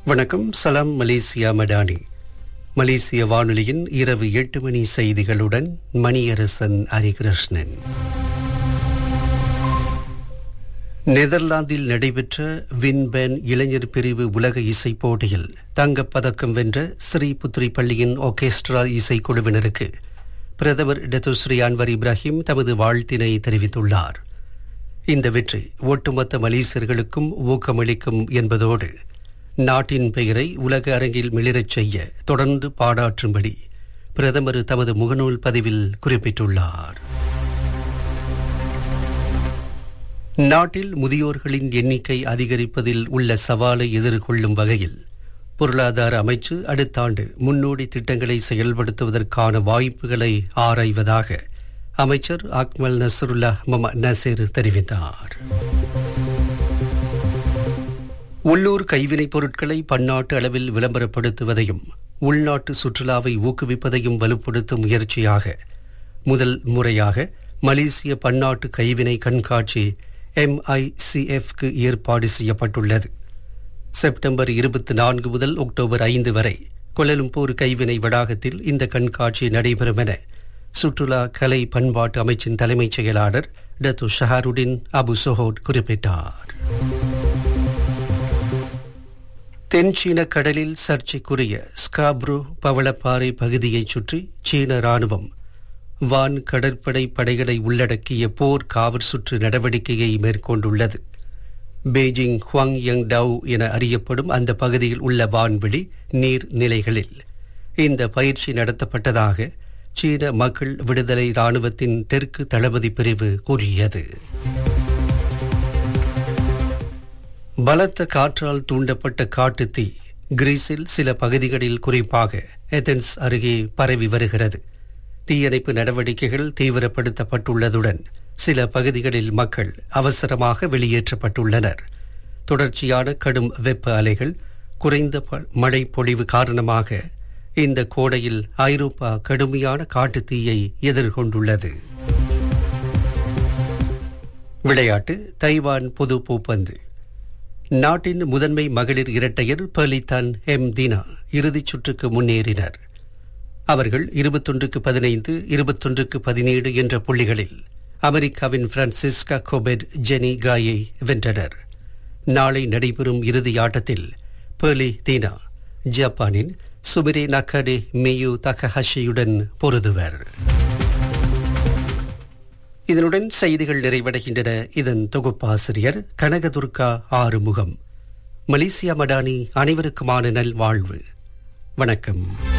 வணக்கம் சலாம் மலேசியா மடானி மலேசிய வானொலியின் இரவு எட்டு மணி செய்திகளுடன் மணியரசன் ஹரிகிருஷ்ணன் நெதர்லாந்தில் நடைபெற்ற வின்பேன் இளைஞர் பிரிவு உலக இசை போட்டியில் தங்கப்பதக்கம் வென்ற ஸ்ரீ புத்ரி பள்ளியின் ஒர்கெஸ்ட்ரா இசைக்குழுவினருக்கு பிரதமர் டத்துஸ்ரீ அன்வர் இப்ராஹிம் தமது வாழ்த்தினை தெரிவித்துள்ளார் இந்த வெற்றி ஒட்டுமொத்த மலேசியர்களுக்கும் ஊக்கமளிக்கும் என்பதோடு நாட்டின் பெயரை உலக அரங்கில் மிளிரச் செய்ய தொடர்ந்து பாடாற்றும்படி பிரதமர் தமது முகநூல் பதிவில் குறிப்பிட்டுள்ளார் நாட்டில் முதியோர்களின் எண்ணிக்கை அதிகரிப்பதில் உள்ள சவாலை எதிர்கொள்ளும் வகையில் பொருளாதார அமைச்சு அடுத்த ஆண்டு முன்னோடி திட்டங்களை செயல்படுத்துவதற்கான வாய்ப்புகளை ஆராய்வதாக அமைச்சர் அக்மல் நசருல்லா மம நசீர் தெரிவித்தார் உள்ளூர் கைவினைப் பொருட்களை பன்னாட்டு அளவில் விளம்பரப்படுத்துவதையும் உள்நாட்டு சுற்றுலாவை ஊக்குவிப்பதையும் வலுப்படுத்தும் முயற்சியாக முதல் முறையாக மலேசிய பன்னாட்டு கைவினை கண்காட்சி எம்ஐசிஎஃப்க்கு ஏற்பாடு செய்யப்பட்டுள்ளது செப்டம்பர் இருபத்தி நான்கு முதல் அக்டோபர் ஐந்து வரை கொலலும்பூர் கைவினை வளாகத்தில் இந்த கண்காட்சி நடைபெறும் என சுற்றுலா கலை பண்பாட்டு அமைச்சின் தலைமைச் செயலாளர் டத்து ஷஹாருடின் அபு சொஹோட் குறிப்பிட்டார் தென் சீன கடலில் சர்ச்சைக்குரிய ஸ்காப்ரோ பவளப்பாறை பகுதியைச் சுற்றி சீன ராணுவம் வான் கடற்படை படைகளை உள்ளடக்கிய போர் காவற் சுற்று நடவடிக்கையை மேற்கொண்டுள்ளது பெய்ஜிங் ஹுவாங் யங் டவ் என அறியப்படும் அந்த பகுதியில் உள்ள வான்வெளி நீர் நிலைகளில் இந்த பயிற்சி நடத்தப்பட்டதாக சீன மக்கள் விடுதலை ராணுவத்தின் தெற்கு தளபதி பிரிவு கூறியது பலத்த காற்றால் தூண்டப்பட்ட காட்டுத்தீ கிரீஸில் சில பகுதிகளில் குறிப்பாக ஏதென்ஸ் அருகே பரவி வருகிறது தீயணைப்பு நடவடிக்கைகள் தீவிரப்படுத்தப்பட்டுள்ளதுடன் சில பகுதிகளில் மக்கள் அவசரமாக வெளியேற்றப்பட்டுள்ளனர் தொடர்ச்சியான கடும் வெப்ப அலைகள் குறைந்த மழை பொழிவு காரணமாக இந்த கோடையில் ஐரோப்பா கடுமையான காட்டுத்தீயை எதிர்கொண்டுள்ளது விளையாட்டு தைவான் பொது பூப்பந்து நாட்டின் முதன்மை மகளிர் இரட்டையர் பலிதான் எம் தீனா இறுதிச் சுற்றுக்கு முன்னேறினர் அவர்கள் இருபத்தொன்றுக்கு பதினைந்து இருபத்தொன்றுக்கு பதினேழு என்ற புள்ளிகளில் அமெரிக்காவின் பிரான்சிஸ்கா கோபெட் ஜெனி காயை வென்றனர் நாளை நடைபெறும் இறுதி ஆட்டத்தில் பேர்லி தீனா ஜப்பானின் சுபிரே நக்கடே மியு தகஹஷியுடன் பொருதுவர் இதனுடன் செய்திகள் நிறைவடைகின்றன இதன் தொகுப்பாசிரியர் கனகதுர்கா ஆறுமுகம் மலேசியா மடானி அனைவருக்குமான நல்வாழ்வு வணக்கம்